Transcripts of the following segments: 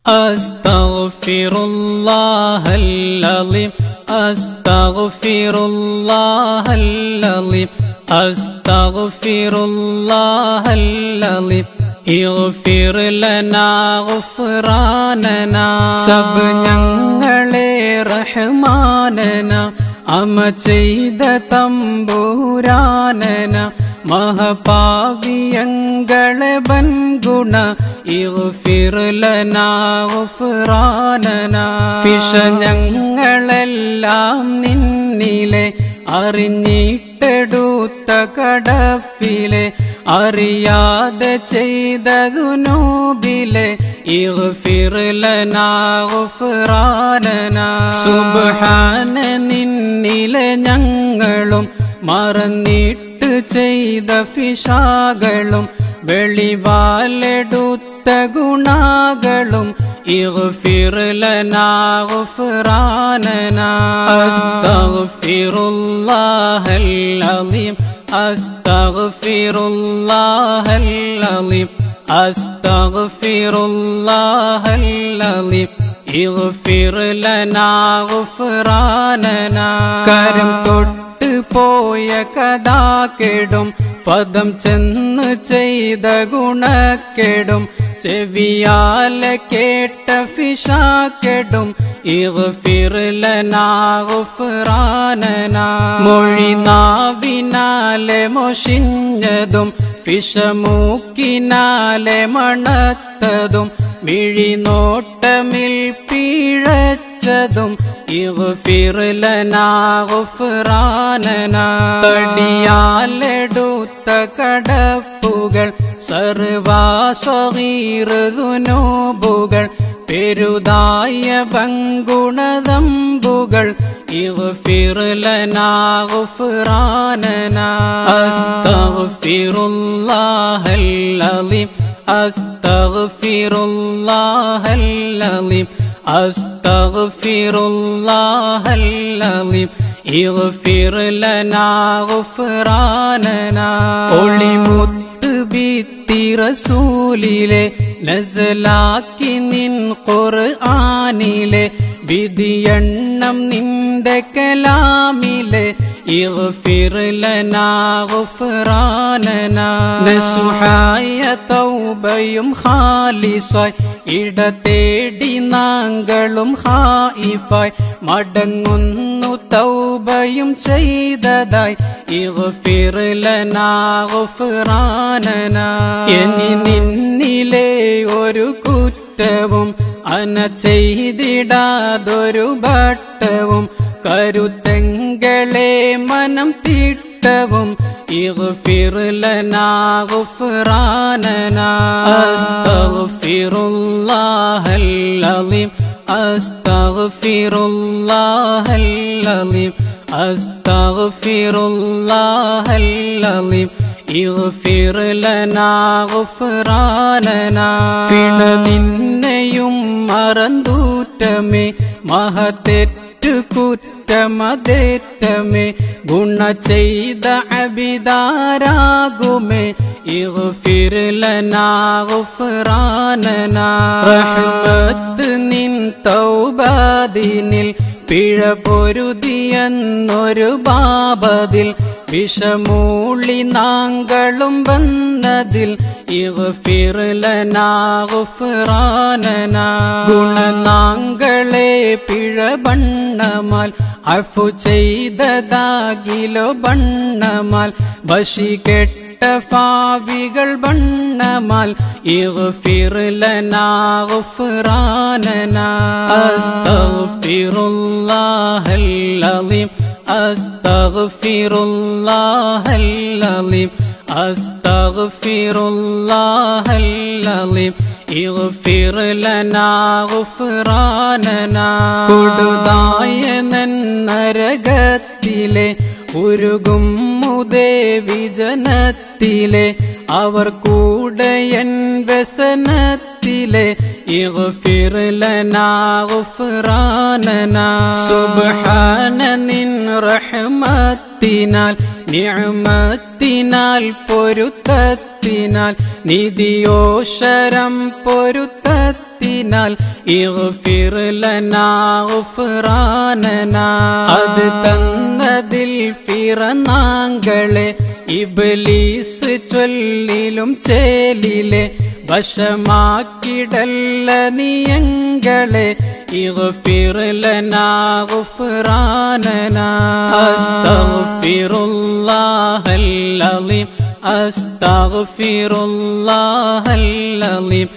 أستغفر الله العظيم أستغفر الله العظيم أستغفر الله العظيم اغفر لنا غفراننا sub ഞങ്ങളെ റഹ്മാനന അമ ചെയ്ത തമ്പൂരാനന മഹപാവിയങ്ങളെ ബൻഗുണ ഇഗ്ഫിർലനാ ഗുഫ്രാനന ഫിഷ ഞങ്ങളെല്ലാം നിന്നിലെ അറിഞ്ഞിട്ടെടുത്ത കടപ്പിലെ അറിയാതെ ചെയ്തതു നോബിലെ ഇഗ്ഫിർലനാ ഗുഫ്രാനന സുബ്ഹാന നിന്നിലെ ഞങ്ങളും മറന്നിട്ട് ചെയ്ത ഫിഷാകളും വെളിവാലെടുത്ത ഗുണാകളും اغفر لنا غفراننا أستغفر الله العظيم أستغفر الله العظيم أستغفر الله العظيم اغفر لنا غفراننا കരം തൊട്ട് പോയ കഥാ കെടും പദം ചെന്ന് ചെയ്ത ഗുണക്കെടും ചെവിയാല കേട്ട ഫിഷാക്കെടും ഇഗ്ഫിർലനാ മൊഴി നാവിനാലെ മൊഷിഞ്ഞതും ഫിഷമൂക്കിനാലെ മണത്തതും മിഴിനോട്ടമിൽ പീഴച്ചതും തടിയാലെടുത്ത കടപ്പുകൾ സർവാസ്വീറുനോബുകൾ പെരുതായ പങ്കുണതമ്പുകൾ ഇഗ്ഫിർലനാഗുഫ്രാനന അസ്തഗ്ഫിറുല്ലാഹൽ അസ്തഗ്ഫിറുല്ലാഹൽ أستغفر الله العظيم اغفر لنا غفراننا ഒളിമുത്ത് ഭിത്തി റസൂലിലെ നസലാക്കി നിൻ ഖുർആനിലെ വിധിയെണ്ണം നിന്റെ കലാമിലെ اغفر لنا غفراننا നസുഹായ തൗബയും ഖാലിസായി ഇട തേടി നാങ്കളും ഹായിഫായി മടങ്ങുന്നു തൗബയും ചെയ്തതായി ഇഗ്ഫിർ ലനാ ഗുഫ്രാനന ഇനി നിന്നിലെ ഒരു കുറ്റവും അന ചെയ്തിടാതൊരു ഭട്ടവും കരുത്തെങ്കളെ മനം തീട്ടവും اغفر لنا غفراننا أستغفر الله العظيم أستغفر الله العظيم أستغفر الله العظيم اغفر لنا غفراننا പിണ നിന്നെയും മറന്തൂറ്റമേ മഹത്തെറ്റു കുറ്റമതേറ്റമേ ഗുണ ചെയ്ത അബിദാരാകുമേ ഇഗ്ഫിർ ലനാ ഗുഫ്രാനനാ റഹ്മത്ത് നിൻ തൗബാദിനിൽ പിഴ പൊരുതിയെന്നൊരു ബാബതിൽ വിഷമൂളി നാങ്കളും വന്നതിൽ ഇഗ്ഫിർ ലനാ ഗുഫ്രാനനാ ഗുണനാങ്കളെ പിഴ ബണ്ണമാൽ അഫു ചെയ്തതാകിലോ ബണ്ണമാൽ വശി കെട്ട ഫാവികൾ ബണ്ണമാൽ ഇഗ്ഫിർ ലനാ ഗുഫ്രാനനാ അസ്തഗ്ഫിറുല്ലാഹൽ അലീം അസ്തഗ്ഫിറുല്ലാഹൽ അലീം അസ്തഗ്ഫിറുല്ലാഹൽ അലീം ഇഗ്ഫിർ ലനാ ഗുഫ്രാനനാ കൊടുതായ നരകത്തിലെ ഉരുകും മുദേവി ജനത്തിലെ അവർ കൂടെ എൻ വ്യസനത്തിൽ ത്തിലെ ഇഗ്ഫിർ ലനാ ഗുഫ്റാനനാ സുബ്ഹാന നിൻ റഹ്മത്തിനാൽ നിഅമത്തിനാൽ പൊരുത്തത്തിനാൽ നിധിയോശരം പൊരുത്തത്തിനാൽ ഇഗ്ഫിർ ലനാ ഗുഫ്റാനനാ അത് തന്നതിൽ ഫിറനാങ്കളെ ഇബ്ലീസ് ചൊല്ലിലും ചേലിലെ വശമാക്കിടല്ല നീയങ്ങളെ ഇഗ്ഫിർ ലനാ ഗുഫ്റാനനാ അസ്തഗ്ഫിറുല്ലാഹൽ അലീം അസ്തഗ്ഫിറുല്ലാഹൽ അലീം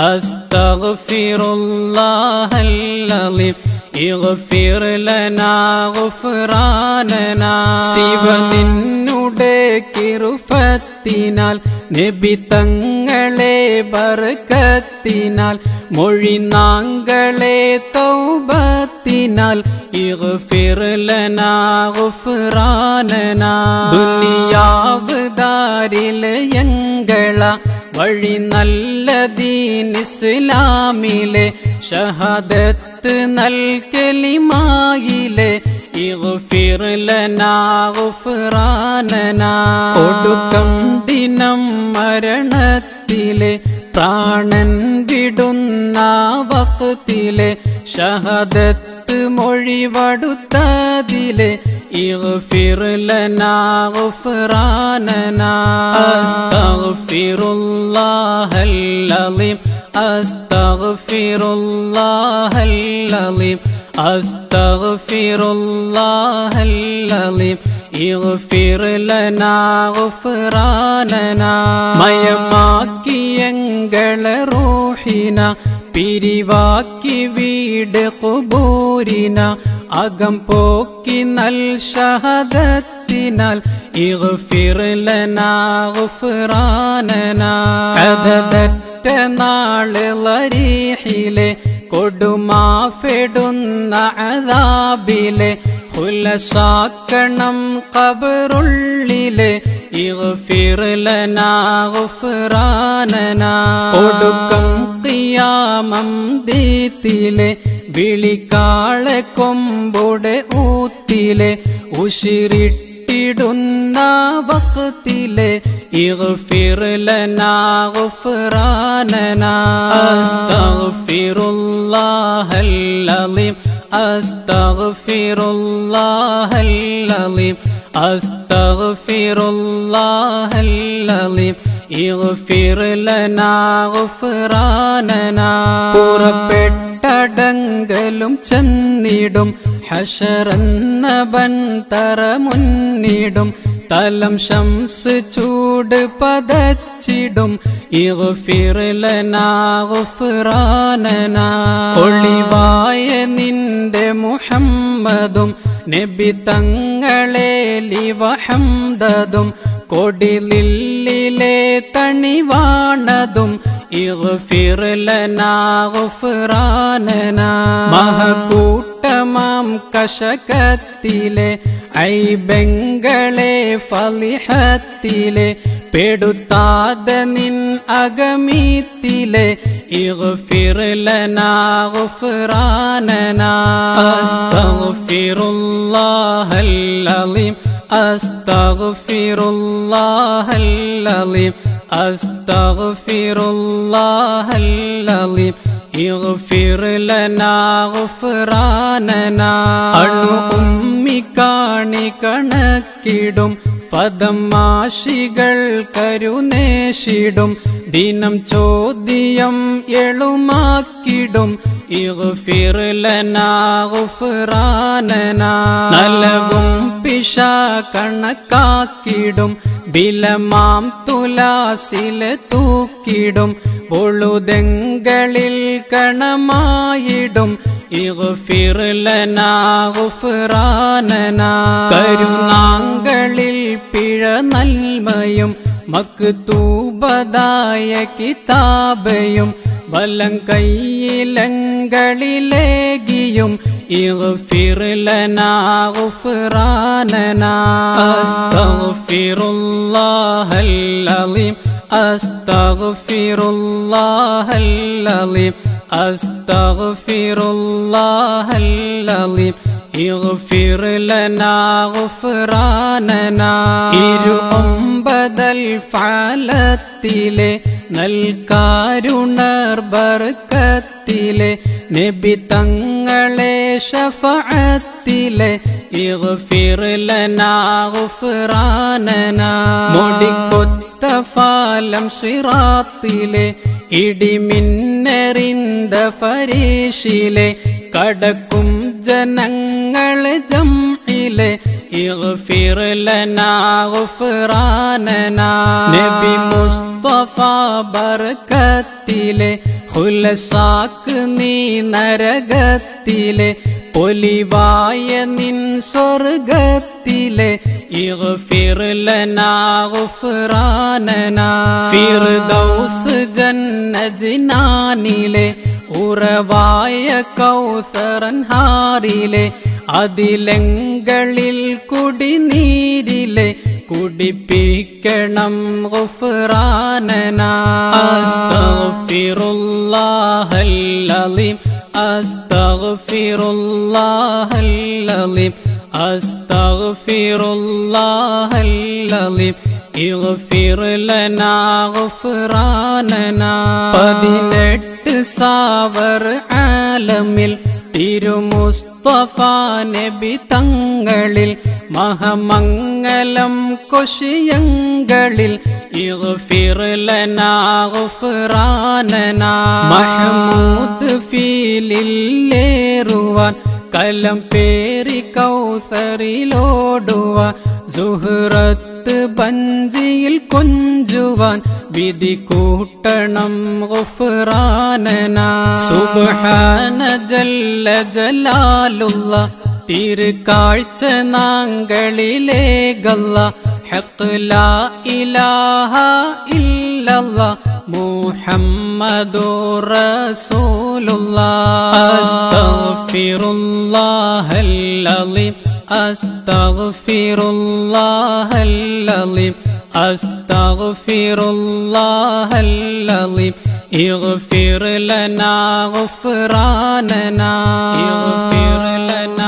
അസ്തഗ്ഫിറുല്ലാഹൽ അലീം ഇഗ്ഫിർ ലനാ ഗുഫ്റാനനാ ശിവ നിന്നുടെ കിറുഫത്തിനാൽ നബി തങ്ങളെ ബർക്കത്തിനാൽ മൊഴി നാങ്കളെ തൗബത്തിനാൽ ഇഗ്ഫിർ ലനാ ഗുഫ്റാനനാ ദുനിയാവ് ദാരിലെ യങ്കള വഴി നല്ല ദീൻ ഇസ്ലാമിലെ ഷഹദത്ത് നൽകലിമായിലെ ഇഗ്ഫിർ ലനാ ഗുഫ്റാനനാ ഒടുക്കം ദിനം മരണത്തിലെ പ്രാണൻ വിടുന്ന വക്തിലെ ഷഹദത്ത് മൊഴിവടുത്തതിലെ ഇഗ്ഫിർ ലനാ ഗുഫ്റാനനാ അസ്തഗ്ഫിറുല്ലാഹൽ അലീം അസ്തഗ്ഫിറുല്ലാഹൽ അലീം അസ്തഗ്ഫിറുല്ലാഹൽ അലീം ഇഗ്ഫിർ ലനാ ഗുഫ്റാനനാ മയമാക്കിയങ്ങളെ റൂഹിന പിരിവാക്കി വീട് കുബൂരിന അകം പോക്കി നൽ ഷഹദത്തിനാൽ ഇഗ്ഫിർ ലനാ ഗുഫ്റാനനാ അദദറ്റ നാള് ലരീഹിലെ കൊടുമാഫെടുന്ന അതാബിലെ ഹുലസാക്കണം കബറുള്ളിലെ ഇഗ്ഫിർ ലനാ ഗുഫ്റാനനാ ഒടുക്കം ഖിയാമം ദീത്തിലെ വിളിക്കാളെ കൊമ്പുടെ ഊത്തിലെ ഉശിരിട്ടിടുന്ന വക്തിലെ ഇഗ്ഫിർ ലനാ ഗുഫ്റാനനാ അസ്തഗ്ഫിറുല്ലാഹൽ അലീം അസ്തഗ്ഫിറുല്ലാഹൽ അലീം അസ്തഗ്ഫിറുല്ലാഹൽ അലീം ഇഗ്ഫിർ ലനാ ഗുഫ്റാനനാ പുറപ്പെട്ടടങ്കലും ചെന്നിടും ഹഷറന്ന ബൻതറ മുന്നിടും തലം ശംസ് ചൂട് പതച്ചിടും ഇഗ്ഫിർ ലനാ ഗുഫ്റാനനാ ഒളിവായ നിന്റെ മുഹമ്മദും നബി തങ്ങളെ ലിവഹംദതും കൊടിലില്ലിലെ തണിവാണതും ഇഗ്ഫിർ ലനാ ഗുഫ്റാനനാ മഹകൂട്ടമാം കശകത്തിലെ ഐബെങ്കളെ ഫലിഹത്തിലെ പെടുത്താതെ നിൻ അഗമീത്തിലെ ഇഗ്ഫിർ ലനാ ഗുഫ്റാനനാ അസ്തഗ്ഫിറുല്ലാഹൽ അലീം അസ്തഗ്ഫിറുല്ലാഹൽ അലീം അസ്തഗ്ഫിറുല്ലാഹൽ അലീം ഇഗ്ഫിർ ലനാ ഗുഫ്റാനനാ അണു ഉമ്മി കാണി കണക്കിടും പദമാശികൾ കരുനേഷിടും ദിനം ചോദ്യം എളുമാക്കിടും ഇഗ്ഫിർ ലനാ ഗുഫ്റാനനാ നലവും പിശ കണക്കാക്കിടും ബിലമാം തുലാസിലെ തൂക്കിടും പൊളുതെങ്കളിൽ കണമായിടും ഇഗ്ഫിർ ലനാ ഗുഫ്റാനനാ കരുണാങ്കളിൽ പിഴ നൽമയും മക്തൂബദായ കിതാബയും വലം കയ്യിലങ്കളിലേകിയും ഇഗ്ഫിർ ലനാ ഗുഫ്റാനനാ അസ്തഗ്ഫിറുല്ലാഹൽ അലീം أستغفر الله العظيم أستغفر الله العظيم اغفر لنا غفراننا ഇരു ഒമ്പതൽ ഫാലത്തിലെ നൽകാരുണർ ബർക്കത്തിലെ നബി തങ്ങളെ ഷഫഅത്തിലെ ഇഗ്ഫിർ ലനാ ഗുഫ്റാനനാ മുടിക്കൊത്ത ഫാലം സിറാത്തിലെ ഇടിമിന്നറിന്ത ഫരീഷിലെ കടക്കും ജനങ്ങൾ ജംഇലെ ഇഗ്ഫിർ ലനാ ഗുഫ്റാനനാ നബി മുസ്തഫ ബർക്കത്തിലെ ഹുലസാക്ക് നീ നരകത്തിലെ പൊലിവായ നിൻ സ്വർഗത്തിലെ ഇഗ്ഫിർ ലനാ ഗുഫ്റാനനാ ഫിർദൗസ് ജന്നജിനാനിലെ ഉറവായ കൗസറൻ ഹാറിലെ അതിലെങ്കളിൽ കുടിനീരിലെ കുടിപ്പിക്കണം ഗുഫ്റാനനാ അസ്തഗ്ഫിറുല്ലാഹൽ അലീം അസ്തഗ്ഫിറുല്ലാഹൽ അലീം അസ്തഗ്ഫിറുല്ലാഹൽ അലീം ഇഗ്ഫിർ ലനാ ഗുഫ്റാനനാ പതിനെട്ട് സാവർ ആലമിൽ തിരുമുസ്തഫ നബി തങ്ങളിൽ മഹമംഗലം കൊഷിയങ്ങളിൽ ഇഗ്ഫിർ ലനാ ഗുഫ്റാനനാ മഹമൂദ് ഫീലില്ലേറുവാൻ കലം പേരി കൗസറിലോടുവാൻ സുഹൃത്ത് ബഞ്ചിയിൽ കൊഞ്ചുവാൻ വിധി കൂട്ടണം ഗുഫ്റാനനാ സുബ്ഹാന ജല്ല ജലാലുള്ള തിരുക്കാഴ്ച നാങ്കളിലേ ഗല്ല ഹഖ് ലാ ഇലാഹ ഇല്ലല്ല മുഹമ്മദുർ റസൂലുള്ളാഹ് അസ്തഗ്ഫിറുല്ലാഹൽ അലീം അസ്തഗ്ഫിറുല്ലാഹൽ അലീം അസ്തഗ്ഫിറുല്ലാഹൽ അലീം اغفر لنا غفراننا اغفر لنا